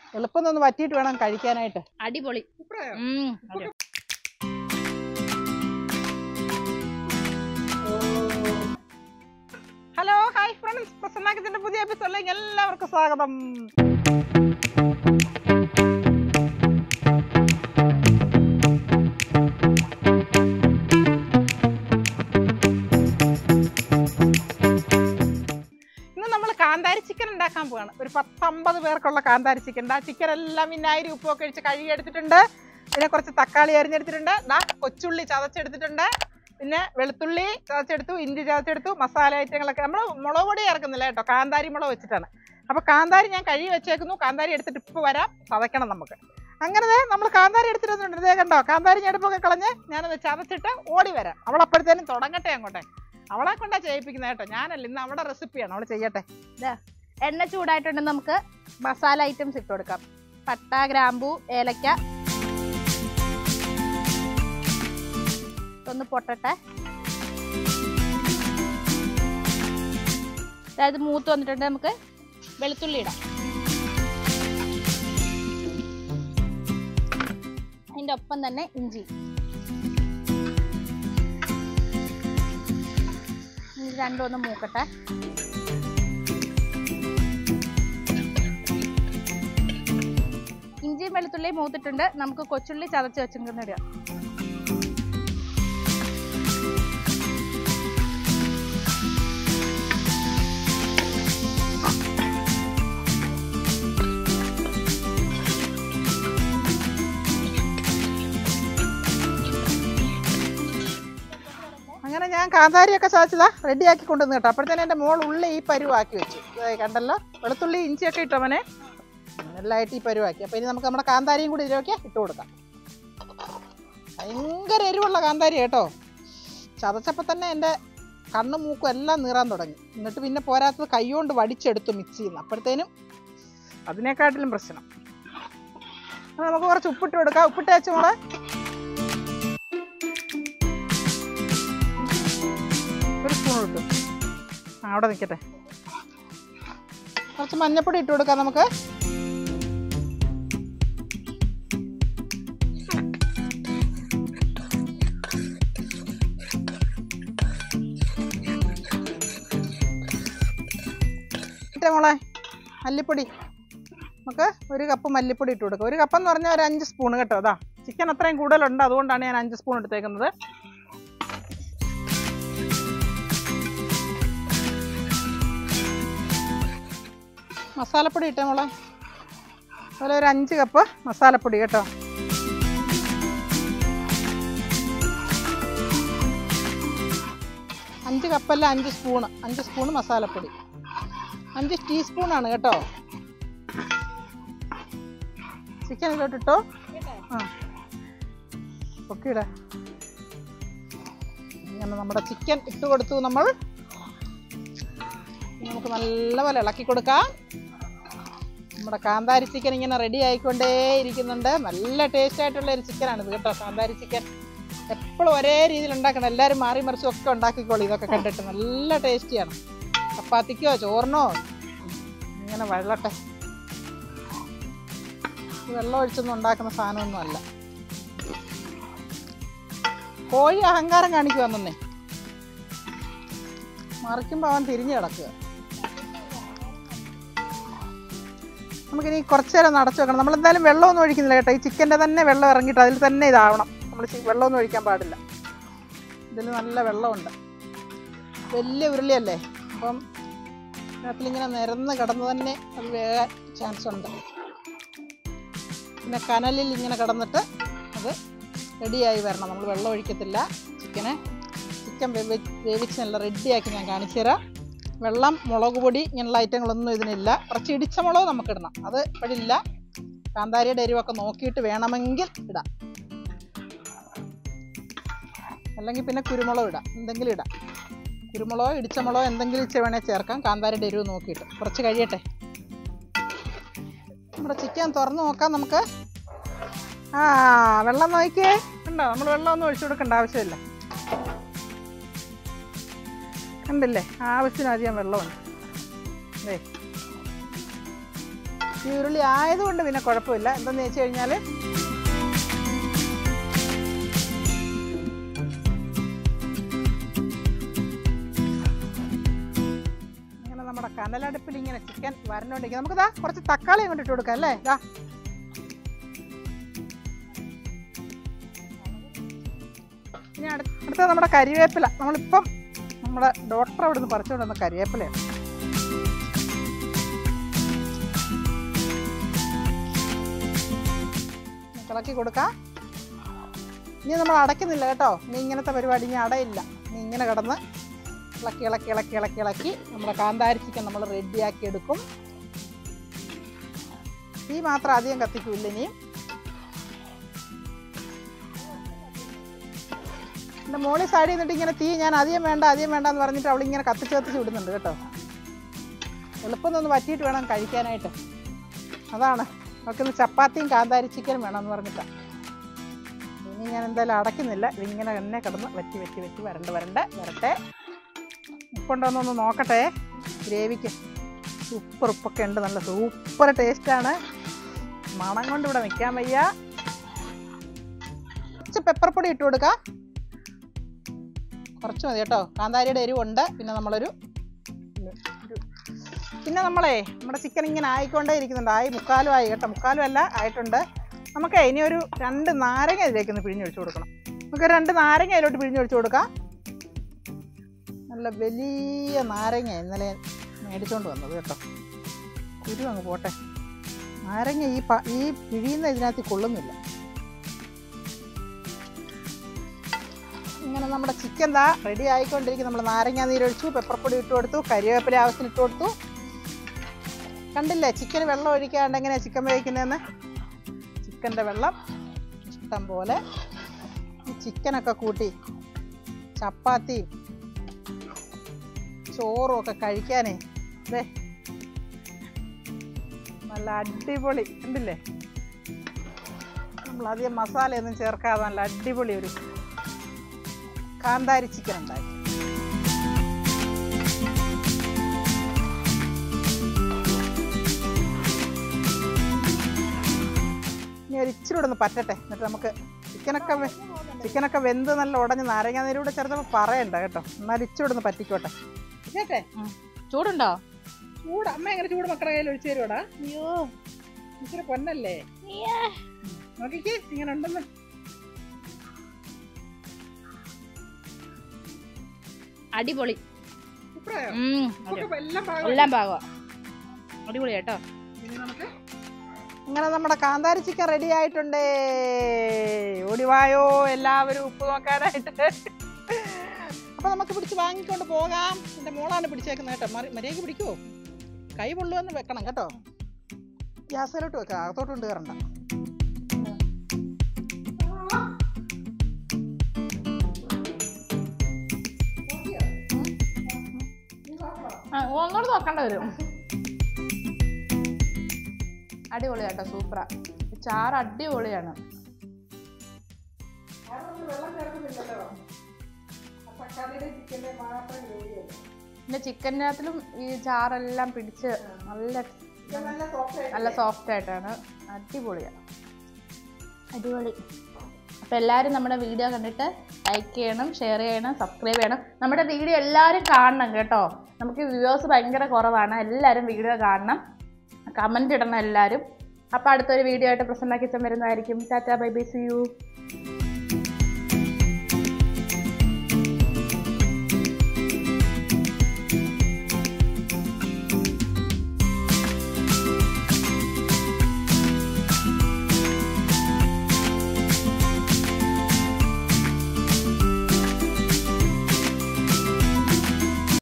എളുപ്പം ഒന്ന് വറ്റിയിട്ട് വേണം കഴിക്കാനായിട്ട് അടിപൊളി സൂപ്പറായോ? ഉം, അതെ. ഹലോ ഹായ് ഫ്രണ്ട്സ് പ്രസന്നാക്കത്തിന്റെ പുതിയ എപ്പിസോഡിലേക്ക് എല്ലാവർക്കും സ്വാഗതം ഇന്ന് നമ്മൾ കാന്താരി ചിക്കൻ ഉണ്ടാക്കാൻ പോവാണ് ഒരു പത്തമ്പത് പേർക്കുള്ള കാന്താരി ചിക്കൻ ആ ചിക്കൻ എല്ലാം വിനായിരി ഉപ്പൊക്കെ ഒഴിച്ച് കഴുകി എടുത്തിട്ടുണ്ട് പിന്നെ കുറച്ച് തക്കാളി അരിഞ്ഞെടുത്തിട്ടുണ്ട് ദാ കൊച്ചുള്ളി ചതച്ചെടുത്തിട്ടുണ്ട് പിന്നെ വെളുത്തുള്ളി ചതച്ചെടുത്തു ഇഞ്ചി ചതച്ചെടുത്തു മസാല ഐറ്റങ്ങളൊക്കെ നമ്മൾ മുളക് പൊടി ഇറക്കുന്നില്ല കേട്ടോ കാന്താരി മുളക് വെച്ചിട്ടാണ് അപ്പോൾ കാന്താരി ഞാൻ കഴുകി വെച്ചേക്കുന്നു കാന്താരി എടുത്തിട്ട് ഇപ്പോൾ വരാം ചതയ്ക്കണം നമുക്ക് അങ്ങനെ ദേ നമ്മൾ കാന്താരി എടുത്തിട്ടുണ്ട് ഇതേ കണ്ടോ കാന്താരി ഞെടുപ്പൊക്കെ കളഞ്ഞ് ഞാനത് ചതച്ചിട്ട് ഓടി വരാം അവളപ്പോഴത്തേനും തുടങ്ങട്ടെ അങ്ങോട്ടെ അവളെ കൊണ്ടാ ചെയ്യിപ്പിക്കുന്നത് കേട്ടോ ഞാനല്ല ഇന്ന് അവിടെ റെസിപ്പിയാണ് അവൾ ചെയ്യട്ടെ എണ്ണ ചൂടായിട്ടുണ്ട് നമുക്ക് മസാല ഐറ്റംസ് ഇട്ട് കൊടുക്കാം പട്ട ഗ്രാമ്പു ഏലക്ക ഒന്ന് പൊട്ടട്ടെ അതായത് മൂത്ത് വന്നിട്ടുണ്ട് നമുക്ക് വെളുത്തുള്ളി ഇടാം അതിൻ്റെ ഒപ്പം തന്നെ ഇഞ്ചി ഇത് രണ്ടും ഒന്ന് മൂക്കട്ടെ ഇഞ്ചിയും വെളുത്തുള്ളിയും മൂത്തിട്ടുണ്ട് നമുക്ക് കൊച്ചുള്ളി ചതച്ച് വെച്ചിങ്ങനെ ഇടുക അങ്ങനെ ഞാൻ കാന്താരിയൊക്കെ ചതച്ചതാ റെഡിയാക്കി കൊണ്ടുവന്ന് കേട്ടോ അപ്പോഴത്തേനും എൻ്റെ മോൾ ഉള്ളി ഈ പരുവാക്കി വെച്ചു ദേ കണ്ടല്ലോ വെളുത്തുള്ളി ഇഞ്ചിയൊക്കെ ഇട്ടവനെ എല്ലായിട്ട് ഈ പരുവാക്കി അപ്പോൾ ഇനി നമുക്ക് നമ്മുടെ കാന്താരിയും കൂടി ഇതിലൊക്കെ ഇട്ട് കൊടുക്കാം ഭയങ്കര എരിവുള്ള കാന്താരി കേട്ടോ ചതച്ചപ്പോൾ തന്നെ എൻ്റെ കണ്ണും മൂക്കും എല്ലാം നീറാൻ തുടങ്ങി എന്നിട്ട് പിന്നെ പോരാത്തത് കൈകൊണ്ട് വടിച്ചെടുത്തു മിക്സ് ചെയ്യുന്നു അപ്പോഴത്തേനും അതിനെക്കാട്ടിലും പ്രശ്നം അപ്പോൾ നമുക്ക് കുറച്ച് ഉപ്പിട്ട് കൊടുക്കാം ഉപ്പിട്ട് വെച്ച് മോളെ ഒരു സ്പൂൺ ഇട്ടു ആ അവിടെ നിൽക്കട്ടെ കുറച്ച് മഞ്ഞപ്പൊടി ഇട്ട് കൊടുക്കാം നമുക്ക് ഇട്ടേ മോളെ മല്ലിപ്പൊടി നമുക്ക് ഒരു കപ്പ് മല്ലിപ്പൊടി ഇട്ട് കൊടുക്കാം ഒരു കപ്പെന്ന് പറഞ്ഞാൽ ഒരു അഞ്ച് സ്പൂൺ കേട്ടോ അതാ ചിക്കൻ അത്രയും കൂടുതലുണ്ട് അതുകൊണ്ടാണ് ഞാൻ അഞ്ച് സ്പൂൺ എടുത്തേക്കുന്നത് മസാലപ്പൊടി ഇട്ടേ മോളെ അതുപോലെ ഒരു അഞ്ച് കപ്പ് മസാലപ്പൊടി കേട്ടോ അഞ്ച് കപ്പല്ല അഞ്ച് സ്പൂണ് അഞ്ച് സ്പൂണ് മസാലപ്പൊടി അഞ്ച് ടീസ്പൂണാണ് കേട്ടോ ചിക്കൻ ഇതിലോട്ട് ഇട്ടോ ആ ഒക്കെ ഇടാ ഇങ്ങനെ നമ്മുടെ ചിക്കൻ ഇട്ട് കൊടുത്തു നമ്മൾ ഇനി നമുക്ക് നല്ലപോലെ ഇളക്കി കൊടുക്കാം നമ്മുടെ കാന്താരി ചിക്കൻ ഇങ്ങനെ റെഡി ആയിക്കൊണ്ടേ ഇരിക്കുന്നുണ്ട് നല്ല ടേസ്റ്റ് ആയിട്ടുള്ള ഒരു ചിക്കനാണ് ഇത് കേട്ടോ കാന്താരി ചിക്കൻ എപ്പോഴും ഒരേ രീതിയിൽ ഉണ്ടാക്കണം എല്ലാവരും മാറി മറിച്ചും ഒക്കെ ഉണ്ടാക്കിക്കോളൂ ഇതൊക്കെ കണ്ടിട്ട് നല്ല ടേസ്റ്റിയാണ് ചപ്പാത്തിക്കോ ചോറിനോ ഇങ്ങനെ വെള്ളട്ടെ ഇത് വെള്ളം ഒഴിച്ചൊന്നും ഉണ്ടാക്കുന്ന സാധനമൊന്നും അല്ല കോഴി അഹങ്കാരം കാണിക്കുക വന്നേ മറിക്കുമ്പോൾ അവൻ തിരിഞ്ഞു കിടക്കുക നമുക്കിനി കുറച്ച് നേരം ഒന്ന് അടച്ചു വെക്കണം നമ്മൾ എന്തായാലും വെള്ളമൊന്നും ഒഴിക്കുന്നില്ല കേട്ടോ ഈ ചിക്കൻ്റെ തന്നെ വെള്ളം ഇറങ്ങിയിട്ട് അതിൽ തന്നെ ഇതാവണം നമ്മൾ വെള്ളമൊന്നും ഒഴിക്കാൻ പാടില്ല ഇതിൽ നല്ല വെള്ളമുണ്ട് വലിയ ഉരുളിയല്ലേ അപ്പം അതിലിങ്ങനെ നിരന്ന് കിടന്ന് തന്നെ അത് വേകാൻ ചാൻസ് ഉണ്ട് പിന്നെ കനലിൽ ഇങ്ങനെ കിടന്നിട്ട് അത് റെഡിയായി വരണം നമ്മൾ വെള്ളം ഒഴിക്കത്തില്ല ചിക്കനെ ചിക്കൻ വേവി വേവിച്ച് നല്ല റെഡിയാക്കി ഞാൻ കാണിച്ചു തരാം വെള്ളം മുളക് പൊടി ഇങ്ങനെയുള്ള ഐറ്റങ്ങളൊന്നും ഇതിനില്ല കുറച്ച് ഇടിച്ച മുളക് നമുക്കിടണം അത് ഇപ്പോഴില്ല കാന്താരിയുടെ എരിവൊക്കെ നോക്കിയിട്ട് വേണമെങ്കിൽ ഇടാം അല്ലെങ്കിൽ പിന്നെ കുരുമുളക് ഇടാം എന്തെങ്കിലും ഇടാം കുരുമുളകോ ഇടിച്ച മുളകോ എന്തെങ്കിലും ഇച്ചിരി വേണേൽ ചേർക്കാം കാന്താരിയുടെ എരിവ് നോക്കിയിട്ട് കുറച്ച് കഴിയട്ടെ നമ്മുടെ ചിക്കൻ തുറന്ന് നോക്കാം നമുക്ക് ആ വെള്ളം നോക്കിയേ ഉണ്ടോ നമ്മൾ വെള്ളമൊന്നും ഒഴിച്ചു കൊടുക്കേണ്ട ആവശ്യമില്ല കണ്ടില്ലേ ആവശ്യത്തിനധികം വെള്ളമുണ്ട് ദേ ഈ ഉരുളി ആയതുകൊണ്ട് പിന്നെ കുഴപ്പമില്ല എന്താണെന്ന് വെച്ച് കഴിഞ്ഞാൽ ഇങ്ങനെ നമ്മുടെ കനലടുപ്പിൽ ഇങ്ങനെ ചിക്കൻ വരണ്ടോണ്ടിരിക്കും നമുക്ക് ദാ കുറച്ച് തക്കാളി കൊണ്ട് ഇട്ട് കൊടുക്കാം അല്ലേ ദാ ഇനി അടുത്ത അടുത്തത് നമ്മുടെ കരിവേപ്പില നമ്മളിപ്പം നമ്മുടെ ഡോക്ടർ അവിടെ നിന്ന് പറിച്ചുകൊണ്ട് വന്ന കരിവേപ്പിലയാണ് ഇളക്കി കൊടുക്കാം ഇനി നമ്മൾ അടയ്ക്കുന്നില്ല കേട്ടോ ഇനി ഇങ്ങനത്തെ പരിപാടി ഇനി അടയില്ല ഇനി ഇങ്ങനെ കിടന്ന് ഇളക്കി ഇളക്കി ഇളക്കി ഇളക്കി ഇളക്കി നമ്മുടെ കാന്താരി ചിക്കൻ നമ്മൾ റെഡിയാക്കി എടുക്കും തീ മാത്രം അധികം കത്തിക്കൂല്ല ഇനിയും എൻ്റെ മോളിൽ സൈഡിൽ നിന്നിട്ട് ഇങ്ങനെ തീ ഞാൻ അധികം വേണ്ട അധികം വേണ്ട എന്ന് പറഞ്ഞിട്ട് അവൾ ഇങ്ങനെ കത്തിച്ച് കത്തിച്ച് വിടുന്നുണ്ട് കേട്ടോ എളുപ്പം ഒന്ന് വറ്റിയിട്ട് വേണം കഴിക്കാനായിട്ട് അതാണ് നമുക്കിന്ന് ചപ്പാത്തിയും കാന്താരി ചിക്കനും വേണമെന്ന് പറഞ്ഞിട്ടാണ് ഇനി ഞാൻ എന്തായാലും അടയ്ക്കുന്നില്ല ഇതിങ്ങനെ തന്നെ കിടന്ന് വറ്റി വറ്റി വറ്റി വരണ്ട് വരണ്ട് വരട്ടെ ഉപ്പുണ്ടോന്നൊന്ന് നോക്കട്ടെ ഗ്രേവിക്ക് സൂപ്പർ ഉപ്പൊക്കെ ഉണ്ട് നല്ല സൂപ്പർ ടേസ്റ്റാണ് മണം കൊണ്ട് ഇവിടെ നിൽക്കാൻ വയ്യ കുറച്ച് പെപ്പർ പൊടി ഇട്ട് കൊടുക്കാം കുറച്ച് മതി കേട്ടോ കാന്താരിയുടെ എരിവുണ്ട് പിന്നെ നമ്മളൊരു ഒരു- പിന്നെ നമ്മളേ നമ്മുടെ ചിക്കൻ ഇങ്ങനെ ആയിക്കൊണ്ടേ ഇരിക്കുന്നുണ്ട് ആയി മുക്കാലും ആയി കേട്ടോ മുക്കാലും അല്ല ആയിട്ടുണ്ട് നമുക്ക് ഇനി ഒരു രണ്ട് നാരങ്ങ ഇതിലേക്ക് ഒന്ന് പിഴിഞ്ഞൊഴിച്ച് കൊടുക്കണം നമുക്ക് രണ്ട് നാരങ്ങ അതിലോട്ട് പിഴിഞ്ഞൊഴിച്ച് കൊടുക്കാം നല്ല വലിയ നാരങ്ങ ഇന്നലെ മേടിച്ചോണ്ട് വന്നത് കേട്ടോ കുരു അങ്ങ് പോട്ടെ നാരങ്ങ ഈ പ ഈ പിഴിയുന്ന ഇതിനകത്ത് കൊള്ളുന്നില്ല ഇങ്ങനെ നമ്മുടെ ചിക്കൻ ദാ റെഡി ആയിക്കൊണ്ടിരിക്കും നമ്മൾ നാരങ്ങ നീരൊഴിച്ചു പെപ്പർപ്പൊടി ഇട്ട് കൊടുത്തു കരിവേപ്പില ആവശ്യത്തിന് ഇട്ട് കൊടുത്തു കണ്ടില്ലേ ചിക്കന് വെള്ളം ഒഴിക്കാണ്ട് എങ്ങനെയാണ് ചിക്കൻ വേവിക്കുന്നതെന്ന് ചിക്കൻ്റെ വെള്ളം ഇഷ്ടം പോലെ ഈ ചിക്കനൊക്കെ കൂട്ടി ചപ്പാത്തിയും ചോറും ഒക്കെ കഴിക്കാനേ അതെ നല്ല അടിപൊളി കണ്ടില്ലേ നമ്മൾ അധികം മസാലയൊന്നും ചേർക്കാതെ നല്ല അടിപൊളി ഒരു കാന്താരി ചിക്കൻ ഉണ്ടാക്കി ഇനി ഒരു ഇച്ചിരി കൂടെ ഒന്ന് പറ്റട്ടെ എന്നിട്ട് നമുക്ക് ചിക്കനൊക്കെ വെ- ചിക്കനൊക്കെ വെന്ത് നല്ല ഉടഞ്ഞ് നാരങ്ങ നീരൂടെ ചേർത്തപ്പോൾ പറയണ്ട കേട്ടോ എന്നാലും ഇച്ചിരി കൂടെ ഒന്ന് പറ്റിക്കോട്ടെ കേട്ടെ ചൂടുണ്ടോ ചൂട് അമ്മ എങ്ങനെ ചൂട് മക്കളുടെ കയ്യിൽ ഒഴിച്ചു തരുവാടാ അയ്യോ ഇച്ചിരി പൊന്നല്ലേ നോക്കിക്കേ ഇങ്ങനെ ഉണ്ടെന്ന് അടിപൊളി സൂപ്പറായോ ഉം, നമുക്ക് എല്ലാം പാകം എല്ലാം പാകമാ അടിപൊളി കേട്ടോ ഇനി നമുക്ക് ഇങ്ങനെ നമ്മുടെ കാന്താരി ചിക്കൻ റെഡി ആയിട്ടുണ്ടേ ഓടിവായോ എല്ലാവരും ഉപ്പ് നോക്കാനായിട്ട് അപ്പൊ നമുക്ക് പിടിച്ച് വാങ്ങിക്കൊണ്ട് പോകാം എന്റെ മോളാണ് പിടിച്ചേക്കുന്നത് കേട്ടോ മറി- മര്യാദയ്ക്ക് പിടിക്കുവോ കൈ പൊള്ളുവെന്ന് വെക്കണം കേട്ടോ ഗ്യാസിലോട്ട് വെക്കാം അകത്തോട്ട് കൊണ്ട് കയറണ്ട ആ, ഒന്നുകൂടെ നോക്കണ്ട വരും അടിപൊളി കേട്ടോ സൂപ്പറാ ചാറ് അടിപൊളിയാണ് പിന്നെ ചിക്കനകത്തിലും ഈ ചാറെല്ലാം പിടിച്ച് നല്ല നല്ല സോഫ്റ്റ് ആയിട്ടാണ് അടിപൊളിയാണ് അടിപൊളി അപ്പോൾ എല്ലാവരും നമ്മുടെ വീഡിയോ കണ്ടിട്ട് ലൈക്ക് ചെയ്യണം ഷെയർ ചെയ്യണം സബ്സ്ക്രൈബ് ചെയ്യണം നമ്മുടെ വീഡിയോ എല്ലാവരും കാണണം കേട്ടോ നമുക്ക് വ്യൂവേഴ്സ് ഭയങ്കര കുറവാണ് എല്ലാവരും വീഡിയോ കാണണം കമൻറ്റ് ഇടണം എല്ലാവരും അപ്പോൾ അടുത്തൊരു വീഡിയോ ആയിട്ട് പ്രസന്ന കിച്ചൻ വരുന്നതായിരിക്കും tata bye bye see U